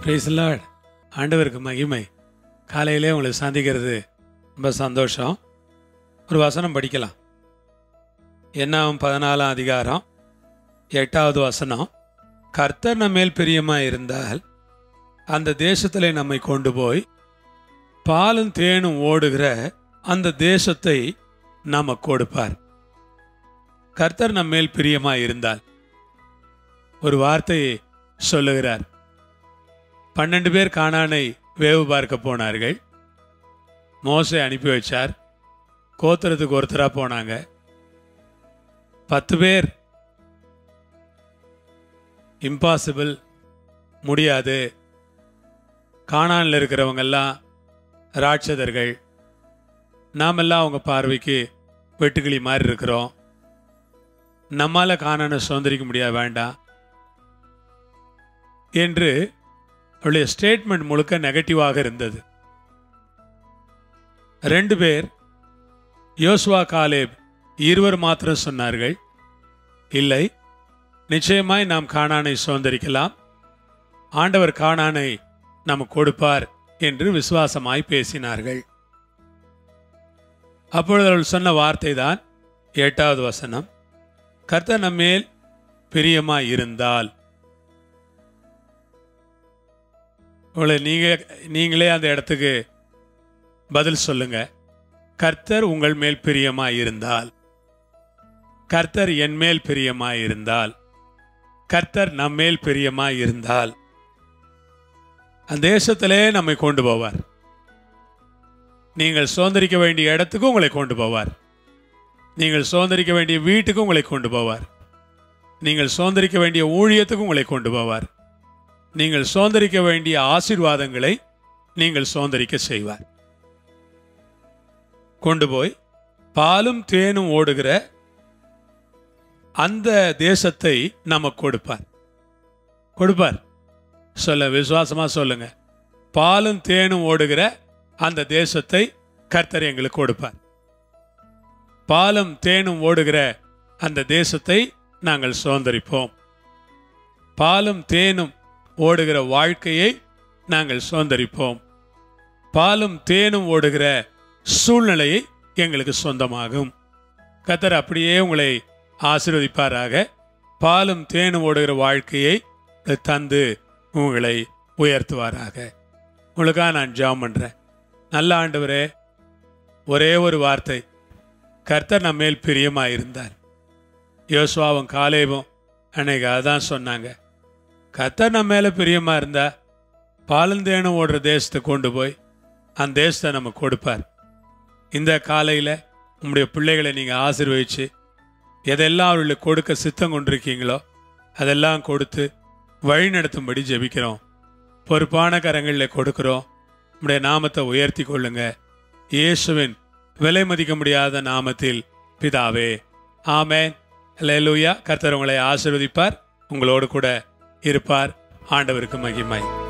price Lord ஆண்டவருக்கு மகிமை காலையிலே உங்களை சந்திக்கிறது ரொம்ப சந்தோஷம் ஒரு வசனம் படிக்கலாம் என்னாகும் பதினாலாம் அதிகாரம் எட்டாவது வசனம் கர்த்தர் நம்ம மேல் பிரியமாக இருந்தால் அந்த தேசத்திலே நம்மை கொண்டு போய் பாலும் தேனும் ஓடுகிற அந்த தேசத்தை நாம கொடுப்பார் கர்த்தர் நம்ம மேல் பிரியமாக இருந்தால் ஒரு வார்த்தையை சொல்லுகிறார் பன்னெண்டு பேர் கானானை வேவு பார்க்க போனார்கள் மோசை அனுப்பி வச்சார் கோத்திரத்துக்கு ஒருத்தராக போனாங்க பத்து பேர் இம்பாசிபிள் முடியாது காணானில் இருக்கிறவங்கெல்லாம் ராட்சதர்கள் நாமெல்லாம் அவங்க பார்வைக்கு வெட்டுக்கிளி மாதிரி இருக்கிறோம் நம்மால் காணானை சுதந்திரிக்க முடியாது வேண்டாம் என்று அவளுடைய ஸ்டேட்மெண்ட் முழுக்க நெகட்டிவாக இருந்தது ரெண்டு பேர் யோசுவா காலேப் இருவர் மாத்திரம் சொன்னார்கள் இல்லை நிச்சயமாய் நாம் காணானை சுதந்திரிக்கலாம் ஆண்டவர் காணானை நமக்கு கொடுப்பார் என்று விசுவாசமாய் பேசினார்கள் அப்பொழுது அவள் சொன்ன வார்த்தை தான் எட்டாவது வசனம் கர்த்தர் நம்மேல் பிரியமாய் இருந்தால் உங்களை நீங்க நீங்களே அந்த இடத்துக்கு பதில் சொல்லுங்க கர்த்தர் உங்கள் மேல் பிரியமாய் இருந்தால் கர்த்தர் என் மேல் பிரியமாய் இருந்தால் கர்த்தர் நம்மேல் பிரியமாய் இருந்தால் அந்த தேசத்திலே நம்மை கொண்டு போவார் நீங்கள் சுதந்திரிக்க வேண்டிய இடத்துக்கு உங்களை கொண்டு போவார் நீங்கள் சுதந்திரிக்க வேண்டிய வீட்டுக்கு உங்களை கொண்டு போவார் நீங்கள் சுதந்திரிக்க வேண்டிய ஊழியத்துக்கு உங்களை கொண்டு போவார் நீங்கள் சுதந்திரிக்க வேண்டிய ஆசீர்வாதங்களை நீங்கள் சுதந்திரிக்க செய்வார் கொண்டு போய் பாலும் தேனும் ஓடுகிற அந்த தேசத்தை நமக்கு கொடுப்பார் கொடுப்பார் சொல்ல விசுவாசமா சொல்லுங்க பாலும் தேனும் ஓடுகிற அந்த தேசத்தை கர்த்தர் எங்களுக்கு கொடுப்பார் பாலும் தேனும் ஓடுகிற அந்த தேசத்தை நாங்கள் சுதந்திரிப்போம் பாலும் தேனும் ஓடுகிற வாழ்க்கையை நாங்கள் சுதந்திரிப்போம் பாலும் தேனும் ஓடுகிற சூழ்நிலையை எங்களுக்கு சொந்தமாகும் கத்தர் அப்படியே உங்களை ஆசீர்வதிப்பாராக பாலும் தேனும் ஓடுகிற வாழ்க்கையை தந்து உங்களை உயர்த்துவாராக உங்களுக்காக நான் ஜாம் பண்ணுறேன் நல்ல ஆண்டவரே ஒரே ஒரு வார்த்தை கர்த்தர் நம்ம மேல் பிரியமாக இருந்தார் யோசுவாவும் காலேவும் அன்னைக்கு அதான் சொன்னாங்க கர்த்தர் நம்ம மேலே பிரியமாக இருந்தா பாலந்தேனும் ஓடுற தேசத்தை கொண்டு போய் அந்த தேசத்தை நம்ம கொடுப்பார் இந்த காலையில் உங்களுடைய பிள்ளைகளை நீங்கள் ஆசீர்வதிச்சு எதெல்லாம் அவர்களுக்கு கொடுக்க சித்தம் கொண்டிருக்கீங்களோ அதெல்லாம் கொடுத்து வழி நடத்தும்படி ஜெபிக்கிறோம் பொறுப்பான கரங்களில் கொடுக்கிறோம் உங்களுடைய நாமத்தை உயர்த்தி கொள்ளுங்க இயேசுவின் விலை மதிக்க முடியாத நாமத்தில் பிதாவே ஆமேன் லூயா கர்த்தர் உங்களை ஆசீர்வதிப்பார் உங்களோடு கூட இருப்பார் ஆண்டவருக்கு மகிமை